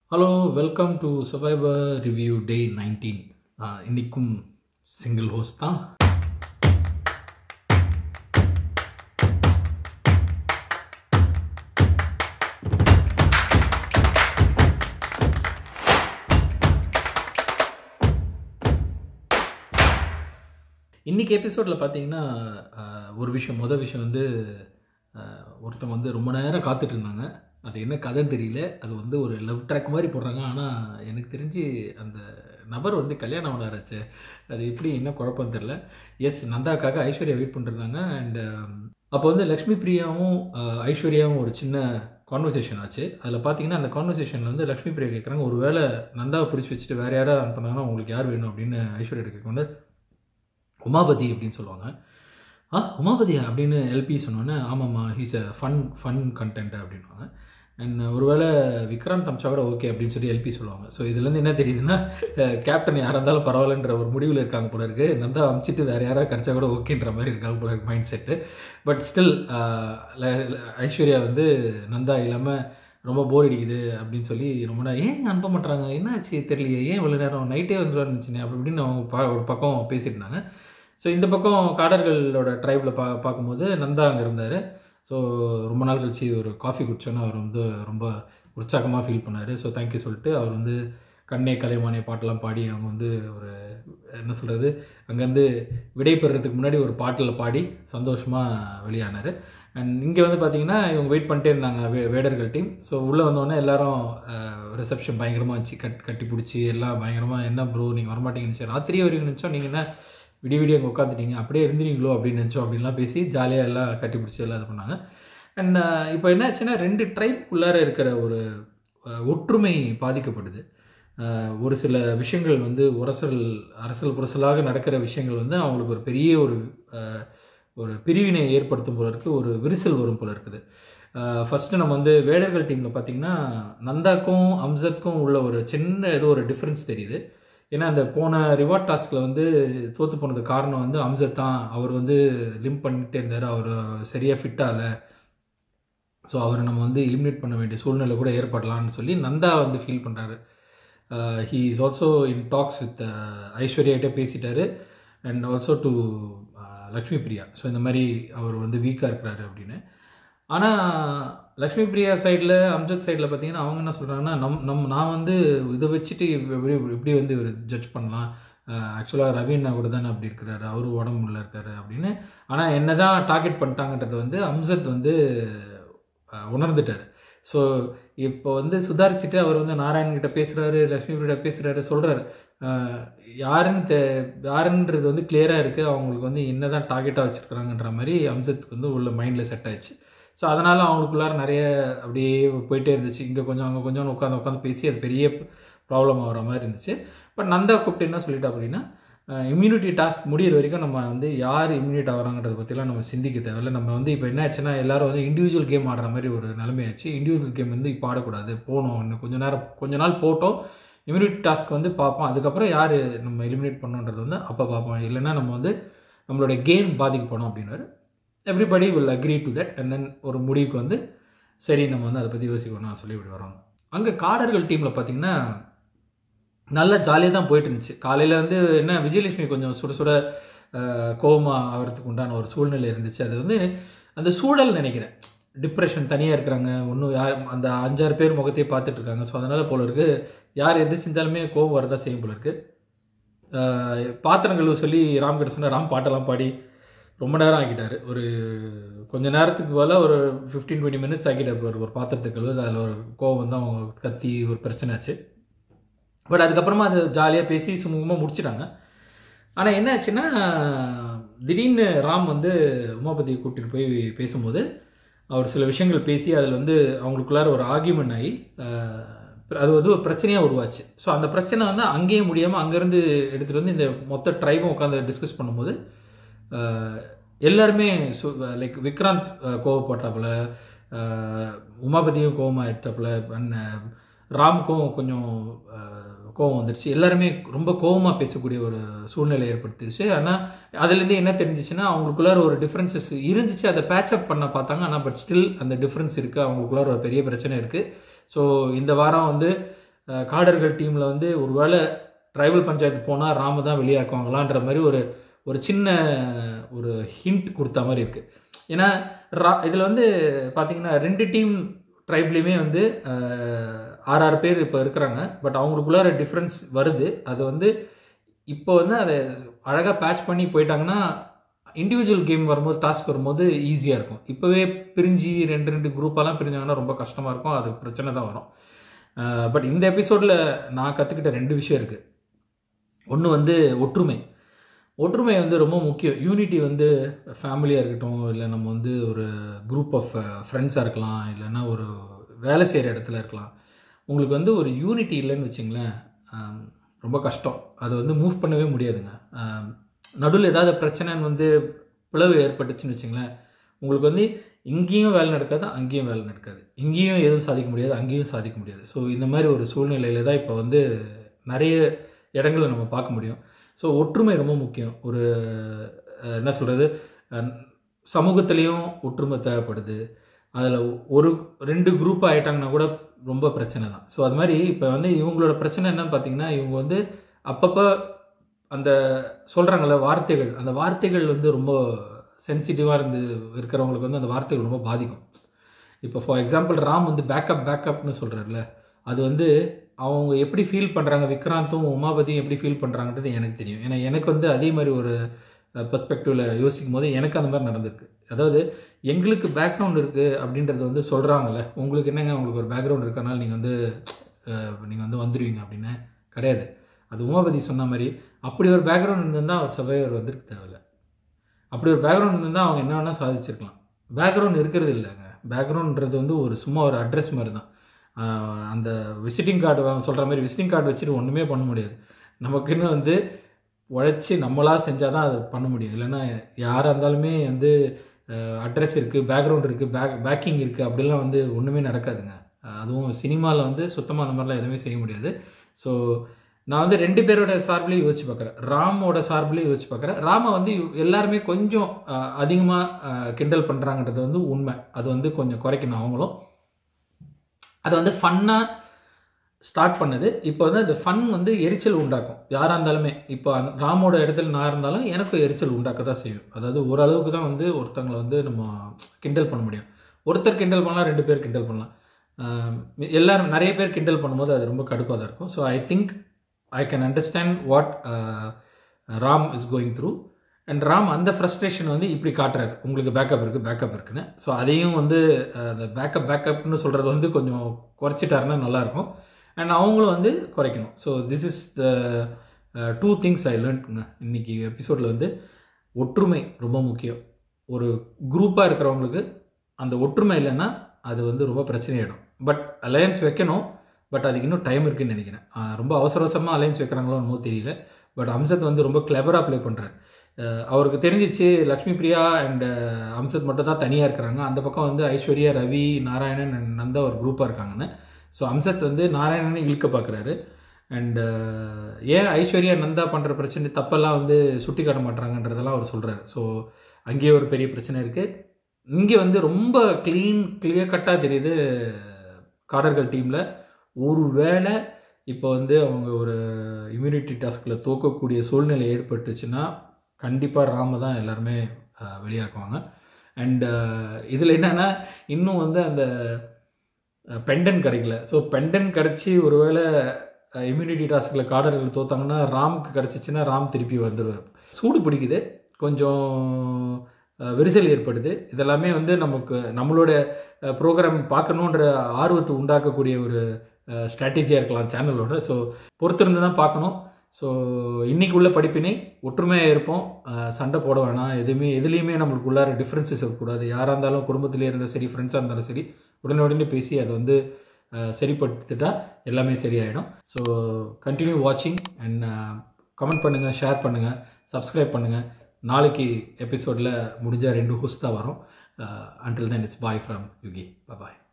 hello welcome to survivor review day nineteen இன்றைக்கும் single host தான் இன்றைக்கி எபிசோடில் பார்த்தீங்கன்னா ஆஹ், ஒரு விஷயம் மொதல் விஷயம் வந்து ஆஹ், ஒருத்தவங்க வந்து ரொம்ப நேரம் காத்துட்டு இருந்தாங்க அது என்ன கதைன்னு தெரியல அது வந்து ஒரு லவ் ட்ராக் மாதிரி போடுறாங்க ஆனால் எனக்கு தெரிஞ்சு அந்த நபர் வந்து கல்யாணம் ஆனாராச்சு அது எப்படி என்ன குழப்பம் தெரில எஸ் நந்தாக்காக ஐஸ்வர்யா வெயிட் பண்ணிருந்தாங்க அண்ட் அப்போ வந்து லக்ஷ்மி பிரியாவும் ஆஹ், ஐஸ்வர்யாவும் ஒரு சின்ன கான்வர்சேஷன் ஆச்சு அதில் பார்த்தீங்கன்னா அந்த கான்வர்சேஷனில் வந்து லக்ஷ்மி பிரியா கேட்குறாங்க ஒரு வேளை நந்தாவை பிடிச்சி வச்சுட்டு வேறு யாராவது அனுப்புனாங்கன்னா உங்களுக்கு யார் வேணும் அப்படின்னு ஐஸ்வர்யா கேட்கும்போது உமாபதி அப்படின்னு சொல்லுவாங்க ஆ உமாபதியா அப்படின்னு எல்பி சொன்னோன்னே ஆமாம்மா he's a fun fun content அப்படின்வாங்க அண்ட் ஒருவேளை விக்ராந்த் அம்சா கூட ஓகே அப்படின்னு சொல்லி எல்பி சொல்லுவாங்க ஸோ இதுலேருந்து என்ன தெரியுதுன்னா கேப்டன் யாராக இருந்தாலும் பரவாயில்லன்ற ஒரு முடிவில் இருக்காங்க போல இருக்கு நந்தா அமுச்சிட்டு வேறு யாராவது கிடச்சா கூட ஓகேன்ற மாதிரி இருக்காங்க போல இருக்கு mind set but still Aishwarya வந்து நந்தா இல்லாமல் ரொம்ப போர் அடிக்குது அப்படின்னு சொல்லி ரொம்ப நேரம் ஏன் அனுப்ப மாட்டாங்க என்னாச்சு தெரியலையே ஏன் இவ்வளோ நேரம் நைட்டே வந்துருந்துச்சுனே அப்படி இப்படின்னு அவங்க பா ஒரு பக்கம் பேசிட்டு இருந்தாங்க ஸோ இந்த பக்கம் காடர்களோட ட்ரைபில் பா பார்க்கும்போது நந்தா அங்கே இருந்தார் ஸோ ரொம்ப நாள் கழிச்சு ஒரு காஃபி குடிச்சோன்னே அவர் வந்து ரொம்ப உற்சாகமாக ஃபீல் பண்ணார் ஸோ தேங்க்யூ சொல்லிட்டு அவர் வந்து கண்ணே கலைமானே பாட்டெல்லாம் பாடி அவங்க வந்து ஒரு என்ன சொல்கிறது அங்கேருந்து விடை பெறுறதுக்கு முன்னாடி ஒரு பாட்டில் பாடி சந்தோஷமாக வெளியானார் அண்ட் இங்கே வந்து பார்த்தீங்கன்னா இவங்க வெயிட் பண்ணிட்டே இருந்தாங்க வே வேடர்கள் டீம் ஸோ உள்ளே வந்தோடனே எல்லாரும் ரிசப்ஷன் பயங்கரமாக வச்சு கட் கட்டி பிடிச்சி எல்லாம் பயங்கரமாக என்ன ப்ரோ நீங்கள் வரமாட்டீங்கன்னு நினச்சோம் ராத்திரியே வரீங்கன்னு நினச்சோம் நீங்கள் என்ன விடிய விடிய அங்கே உட்காந்துட்டீங்க அப்படியே இருந்தீங்களோ அப்படின்னு நினச்சோம் அப்படின்லாம் பேசி ஜாலியாக எல்லாம் கட்டி பிடிச்சி எல்லாம் இது பண்ணாங்க அண்ட் இப்போ என்ன ஆச்சுன்னா ரெண்டு ட்ரைப்குள்ளார இருக்கிற ஒரு அஹ், ஒற்றுமை பாதிக்கப்படுது அஹ், ஒரு சில விஷயங்கள் வந்து உரசல் அரசல் புரசலாக நடக்கிற விஷயங்கள் வந்து அவங்களுக்கு ஒரு பெரிய ஒரு அஹ், ஒரு பிரிவினை ஏற்படுத்தும் போல இருக்குது ஒரு விரிசல் வரும் போல இருக்குது ஃபஸ்ட்டு நம்ம வந்து வேடர்கள் டீமில் பார்த்தீங்கன்னா நந்தாக்கும் அம்சத்க்கும் உள்ள ஒரு சின்ன ஏதோ ஒரு டிஃப்ரென்ஸ் தெரியுது ஏன்னா அந்த போன ரிவார்ட் டாஸ்கில் வந்து தோற்று போனது காரணம் வந்து அம்சத் தான் அவர் வந்து லிம்ப் பண்ணிட்டே இருந்தார் அவர் சரியாக ஃபிட் ஆகலை ஸோ அவரை நம்ம வந்து எலிமினேட் பண்ண வேண்டிய சூழ்நிலை கூட ஏற்படலாம்னு சொல்லி நந்தா வந்து ஃபீல் பண்ணுறாரு he is also in talks with ஐஸ்வர்யாகிட்ட பேசிட்டாரு and also to Lakshmi Priya so இந்த மாதிரி அவர் வந்து வீக்காக இருக்கிறாரு அப்படின்னு ஆனால் லக்ஷ்மி பிரியா சைடில் அம்ஜத் சைடில் பார்த்தீங்கன்னா அவங்க என்ன சொல்கிறாங்கன்னா நம் நம் நான் வந்து இதை வச்சுட்டு எப்படி எப்படி வந்து இவர் ஜட்ஜ் பண்ணலாம் ஆக்சுவலாக ரவீனா கூட தானே அப்படி இருக்கிறாரு அவரும் உடம்புல இருக்காரு அப்படின்னு ஆனால் என்ன தான் டார்கெட் பண்ணிட்டாங்கன்றது வந்து அம்சத் வந்து அஹ், உணர்ந்துட்டார் ஸோ இப்போ வந்து சுதாரிச்சுட்டு அவர் வந்து நாராயண் கிட்ட பேசுகிறாரு லக்ஷ்மி பிரியா பேசுகிறாரு சொல்கிறாரு யாருன்னு தெ யாருன்றது வந்து கிளியராக இருக்குது அவங்களுக்கு வந்து என்ன தான் டார்கெட்டாக வச்சுருக்குறாங்கன்ற மாதிரி அம்சத்துக்கு வந்து உள்ள மைண்டில் செட் ஆயிடுச்சு ஸோ அதனால் அவங்களுக்குள்ளார நிறைய அப்படியே போயிட்டே இருந்துச்சு இங்கே கொஞ்சம் அங்கே கொஞ்சம் உட்காந்து உட்காந்து பேசி அது பெரிய ப்ராப்ளம் ஆகிற மாதிரி இருந்துச்சு பட் நந்தா கூப்பிட்டு என்ன சொல்லிட்டா அப்படின்னா இம்யூனிட்டி டாஸ்க் முடியிற வரைக்கும் நம்ம வந்து யார் இம்யூனிட் ஆகிறாங்கன்றத பற்றிலாம் நம்ம சிந்திக்க தேவையில்ல நம்ம வந்து இப்போ என்ன ஆச்சுன்னா எல்லாரும் வந்து இண்டிவிஜுவல் கேம் ஆடுற மாதிரி ஒரு நிலைமையாச்சு இண்டிவிஜுவல் கேம் வந்து இப்போ ஆடக்கூடாது போகணும் இன்னும் கொஞ்ச நேரம் கொஞ்ச நாள் போட்டோம் இம்யூனிட்டி டாஸ்க் வந்து பார்ப்போம் அதுக்கப்புறம் யார் நம்ம எலிமினேட் பண்ணோன்றது வந்து அப்போ பார்ப்போம் இல்லைன்னா நம்ம வந்து நம்மளுடைய கேம் பாதிக்கப்படும் அப்படின்னாரு everybody will agree to that and then ஒரு முடிவுக்கு வந்து சரி நம்ம வந்து அதை பற்றி யோசிக்கணும் சொல்லி இப்படி வரோம் அங்கே காடர்கள் டீமில் பார்த்தீங்கன்னா நல்லா ஜாலியாக தான் போயிட்டு இருந்துச்சு காலையில் வந்து என்ன விஜயலட்சுமி கொஞ்சம் சுட சுட அஹ், கோவமா ஆகிறதுக்கு உண்டான ஒரு சூழ்நிலை இருந்துச்சு அது வந்து அந்த சூழல் நினைக்கிறேன் டிப்ரெஷன் தனியாக இருக்கிறாங்க ஒன்றும் யார் அந்த அஞ்சாறு பேர் முகத்தையே பார்த்துட்டு இருக்காங்க ஸோ அதனால் போல இருக்கு யார் எது செஞ்சாலுமே கோவம் வரதான் செய்யும் போல இருக்கு அஹ், பாத்திரம் கழுவ சொல்லி ராம் கிட்ட சொன்ன ராம் பாட்டெல்லாம் பாடி ரொம்ப நேரம் ஆக்கிட்டாரு ஒரு கொஞ்ச நேரத்துக்கு போல ஒரு ஃபிஃப்டீன் டுவெண்ட்டி மினிட்ஸ் ஆக்கிட்டார் ஒரு ஒரு பாத்திரத்தை கழுவு அதில் ஒரு கோவம் வந்து அவங்க கத்தி ஒரு பிரச்சனை ஆச்சு பட் அதுக்கப்புறமா அது ஜாலியாக பேசி சுமூகமாக முடிச்சிட்டாங்க ஆனால் என்ன ஆச்சுன்னா திடீர்னு ராம் வந்து உமாபதியை கூட்டிகிட்டு போய் பேசும்போது அவர் சில விஷயங்கள் பேசி அதில் வந்து அவங்களுக்குள்ளார ஒரு ஆர்கியூமெண்ட் ஆகி அஹ், அது வந்து ஒரு பிரச்சனையாக உருவாச்சு ஸோ அந்த பிரச்சனை வந்து அங்கேயே முடியாமல் அங்கேருந்து எடுத்துகிட்டு வந்து இந்த மொத்த ட்ரைபும் உட்காந்து டிஸ்கஸ் பண்ணும்போது அஹ், எல்லாருமே லைக் விக்ராந்த் அஹ், கோவப்பட்டாப்புல அஹ், உமாபதியும் கோவமாயிட்டாப்புல அண்ட் ராம்க்கும் கொஞ்சம் அஹ், கோவம் வந்துருச்சு எல்லாருமே ரொம்ப கோவமாக பேசக்கூடிய ஒரு சூழ்நிலை ஏற்படுத்திச்சு ஆனால் அதுலேருந்து என்ன தெரிஞ்சிச்சுன்னா அவங்களுக்குள்ளார ஒரு டிஃப்ரென்சஸ் இருந்துச்சு அதை பேட்சப் பண்ண பார்த்தாங்க ஆனால் பட் ஸ்டில் அந்த டிஃப்ரென்ஸ் இருக்குது அவங்களுக்குள்ளார ஒரு பெரிய பிரச்சனை இருக்குது ஸோ இந்த வாரம் வந்து அஹ், காடர்கள் டீமில் வந்து ஒருவேளை ட்ரைபல் பஞ்சாயத்து போனால் ராம தான் வெளியாக்குவாங்களான்ற மாதிரி ஒரு ஒரு சின்ன ஒரு ஹிண்ட் கொடுத்த மாதிரி இருக்குது ஏன்னா ரா இதில் வந்து பார்த்தீங்கன்னா ரெண்டு டீம் ட்ரைப்லேயுமே வந்து அஹ், ஆறு ஆறு பேர் இப்போ இருக்கிறாங்க பட் அவங்களுக்குள்ளார டிஃப்ரென்ஸ் வருது அது வந்து இப்போ வந்து அதை அழகாக பேட்ச் பண்ணி போயிட்டாங்கன்னா இண்டிவிஜுவல் கேம் வரும்போது டாஸ்க் வரும்போது ஈஸியாக இருக்கும் இப்போவே பிரிஞ்சு ரெண்டு ரெண்டு குரூப்பாலாம் பிரிஞ்சாங்கன்னா ரொம்ப கஷ்டமாக இருக்கும் அது பிரச்சனை தான் வரும் பட் இந்த எபிசோடில் நான் கற்றுக்கிட்ட ரெண்டு விஷயம் இருக்குது ஒன்று வந்து ஒற்றுமை ஒற்றுமை வந்து ரொம்ப முக்கியம் யூனிட்டி வந்து ஃபேமிலியாக இருக்கட்டும் இல்லை நம்ம வந்து ஒரு குரூப் ஆஃப் ஃப்ரெண்ட்ஸாக இருக்கலாம் இல்லைன்னா ஒரு வேலை செய்கிற இடத்துல இருக்கலாம் உங்களுக்கு வந்து ஒரு யூனிட்டி இல்லைன்னு வச்சிங்களேன் ஆம், ரொம்ப கஷ்டம் அது வந்து மூவ் பண்ணவே முடியாதுங்க நடுவில் ஏதாவது பிரச்சனைன்னு வந்து பிளவு ஏற்பட்டுச்சுன்னு வச்சிங்களேன் உங்களுக்கு வந்து இங்கேயும் வேலை நடக்காது அங்கேயும் வேலை நடக்காது இங்கேயும் எதுவும் சாதிக்க முடியாது அங்கேயும் சாதிக்க முடியாது ஸோ இந்த மாதிரி ஒரு சூழ்நிலையில தான் இப்போ வந்து நிறைய இடங்களை நம்ம பார்க்க முடியும் ஸோ ஒற்றுமை ரொம்ப முக்கியம் ஒரு அஹ், என்ன சொல்கிறது சமூகத்துலேயும் ஒற்றுமை தேவைப்படுது அதில் ஒரு ரெண்டு குரூப் ஆகிட்டாங்கன்னா கூட ரொம்ப பிரச்சனை தான் ஸோ அது மாதிரி இப்போ வந்து இவங்களோட பிரச்சனை என்னன்னு பார்த்தீங்கன்னா இவங்க வந்து அப்பப்போ அந்த சொல்கிறாங்கல்ல வார்த்தைகள் அந்த வார்த்தைகள் வந்து ரொம்ப சென்சிட்டிவாக இருந்து இருக்கிறவங்களுக்கு வந்து அந்த வார்த்தைகள் ரொம்ப பாதிக்கும் இப்போ ஃபார் எக்ஸாம்பிள் ராம் வந்து பேக்கப் பேக்கப்னு சொல்கிறாருல அது வந்து அவங்க எப்படி ஃபீல் பண்ணுறாங்க விக்ராந்தும் உமாபதியும் எப்படி ஃபீல் பண்ணுறாங்கன்றது எனக்கு தெரியும் ஏன்னா எனக்கு வந்து அதே மாதிரி ஒரு பெர்ஸ்பெக்டிவில் யோசிக்கும் போது எனக்கு அந்த மாதிரி நடந்திருக்கு அதாவது எங்களுக்கு பேக்ரவுண்ட் இருக்குது அப்படின்றத வந்து சொல்கிறாங்கல்ல உங்களுக்கு என்னங்க உங்களுக்கு ஒரு பேக்ரவுண்ட் இருக்கனால நீங்கள் வந்து நீங்கள் வந்து வந்துடுவீங்க அப்படின்னு கிடையாது அது உமாபதி சொன்ன மாதிரி அப்படி ஒரு பேக்ரவுண்ட் இருந்திருந்தால் அவர் சர்வைவர் வந்துருக்கு தேவையில்ல அப்படி ஒரு பேக்ரவுண்ட் இருந்திருந்தால் அவங்க என்ன வேணால் சாதிச்சிருக்கலாம் பேக்ரவுண்ட் இருக்கிறது இல்லைங்க பேக்ரவுண்ட்ன்றது வந்து ஒரு சும்மா ஒரு அட்ரஸ் மாதிரி தான் ஆஹ் அந்த விசிட்டிங் கார்டு சொல்கிற மாதிரி விசிட்டிங் கார்டு வச்சுட்டு ஒன்றுமே பண்ண முடியாது நமக்குன்னு வந்து உழைச்சி நம்மளாக செஞ்சால் தான் அதை பண்ண முடியும் இல்லைன்னா யாராக இருந்தாலுமே வந்து அட்ரஸ் இருக்குது பேக்ரவுண்ட் இருக்குது பேக் பேக்கிங் இருக்குது அப்படிலாம் வந்து ஒன்றுமே நடக்காதுங்க அஹ் அதுவும் சினிமாவில் வந்து சுத்தமாக அந்த மாதிரிலாம் எதுவுமே செய்ய முடியாது ஸோ நான் வந்து ரெண்டு பேரோட சார்பிலையும் யோசிச்சு பார்க்குறேன் ராமோட சார்பிலையும் யோசிச்சு பார்க்குறேன் ராமை வந்து எல்லாருமே கொஞ்சம் அதிகமாக கிண்டல் பண்ணுறாங்கன்றது வந்து உண்மை அது வந்து கொஞ்சம் குறைக்கணும் அவங்களும் அது வந்து ஃபன்னாக ஸ்டார்ட் பண்ணது இப்போ வந்து அந்த ஃபன் வந்து எரிச்சல் உண்டாக்கும் யாராக இருந்தாலுமே இப்போ அந்த ராமோட இடத்துல நான் இருந்தாலும் எனக்கும் எரிச்சல் உண்டாக்க தான் செய்யும் அதாவது ஓரளவுக்கு தான் வந்து ஒருத்தங்களை வந்து நம்ம கிண்டல் பண்ண முடியும் ஒருத்தர் கிண்டல் பண்ணலாம் ரெண்டு பேர் கிண்டல் பண்ணலாம் ஆஹ் எல்லாரும் நிறைய பேர் கிண்டல் பண்ணும்போது அது ரொம்ப கடுப்பாக தான் இருக்கும் so I think I can understand what Ram is going through and Ram அந்த ஃப்ரஸ்ட்ரேஷன் வந்து இப்படி காட்டுறாரு உங்களுக்கு பேக்கப் இருக்குது பேக்கப் இருக்குன்னு ஸோ அதையும் வந்து அஹ், அந்த பேக்கப் பேக்கப்னு சொல்கிறது வந்து கொஞ்சம் குறைச்சிட்டாருன்னா நல்லாயிருக்கும் அண்ட் அவங்களும் வந்து குறைக்கணும் so this is the two things ஐ லேர்ன்ட்ங்க இன்னைக்கு எபிசோடில் வந்து ஒற்றுமை ரொம்ப முக்கியம் ஒரு குரூப்பாக இருக்கிறவங்களுக்கு அந்த ஒற்றுமை இல்லைன்னா அது வந்து ரொம்ப பிரச்சனையாயிடும் பட் அலையன்ஸ் வைக்கணும் பட் அதுக்கு இன்னும் டைம் இருக்குன்னு நினைக்கிறேன் ஆஹ் ரொம்ப அவசர அவசரமாக அலையன்ஸ் வைக்கிறாங்களோ என்னமோ தெரியல பட் அம்சத் வந்து ரொம்ப கிளவராக ப்ளே பண்ணுறாரு அவருக்கு தெரிஞ்சிச்சு லக்ஷ்மி பிரியா அண்ட் அம்சத் மட்டும் தான் தனியாக இருக்கிறாங்க அந்த பக்கம் வந்து ஐஸ்வர்யா ரவி நாராயணன் and நந்தா ஒரு குரூப்பாக இருக்காங்கன்னு ஸோ அம்சத் வந்து நாராயணனை இழுக்க பார்க்குறாரு அண்ட் ஏன் ஐஸ்வர்யா நந்தா பண்ணுற பிரச்சனை தப்பெல்லாம் வந்து சுட்டி காட்ட மாட்டாங்கன்றதெல்லாம் அவர் சொல்கிறாரு ஸோ அங்கேயே ஒரு பெரிய பிரச்சனை இருக்குது இங்கே வந்து ரொம்ப க்ளீன் கிளியர் கட்டாக தெரியுது காடர்கள் டீமில் ஒரு வேளை இப்போ வந்து அவங்க ஒரு இம்யூனிட்டி டாஸ்கில் தோக்கக்கூடிய சூழ்நிலை ஏற்பட்டுச்சுன்னா கண்டிப்பாக ராம தான் எல்லாருமே அஹ், வெளியாக்குவாங்க அண்ட் இதில் என்னென்னா இன்னும் வந்து அந்த பெண்டன் கிடைக்கல ஸோ பெண்டன் கிடச்சி ஒருவேளை இம்யூனிட்டி டாஸ்கில் காடர்கள் தோத்தாங்கன்னா ராம்க்கு கிடச்சிச்சின்னா ராம் திருப்பி வந்துடுவார் சூடு பிடிக்குது கொஞ்சம் அஹ், விரிசல் ஏற்படுது இதெல்லாமே வந்து நமக்கு நம்மளோட ப்ரோக்ராம் பார்க்கணுன்ற ஆர்வத்தை உண்டாக்கக்கூடிய ஒரு ஸ்ட்ராட்டஜியாக இருக்கலாம் சேனலோட ஸோ பொறுத்திருந்து தான் பார்க்கணும் ஸோ இன்னைக்கு உள்ள படிப்பினை ஒற்றுமையாக இருப்போம் அஹ், சண்டை போட வேணாம் எதுவுமே எதுலேயுமே நம்மளுக்கு உள்ளார டிஃப்ரென்சஸ் இருக்கக்கூடாது யாராக இருந்தாலும் குடும்பத்திலே இருந்தாலும் சரி ஃப்ரெண்ட்ஸாக இருந்தாலும் சரி உடனே உடனே பேசி அதை வந்து அஹ், சரிப்படுத்திட்டா எல்லாமே சரியாயிடும் ஸோ கண்டினியூ வாட்சிங் அண்ட் கமெண்ட் பண்ணுங்கள் ஷேர் பண்ணுங்கள் சப்ஸ்கிரைப் பண்ணுங்கள் நாளைக்கு எபிசோடில் முடிஞ்சால் ரெண்டு ஹோஸ்ட் தான் வரும் until then it's bye from Yugi bye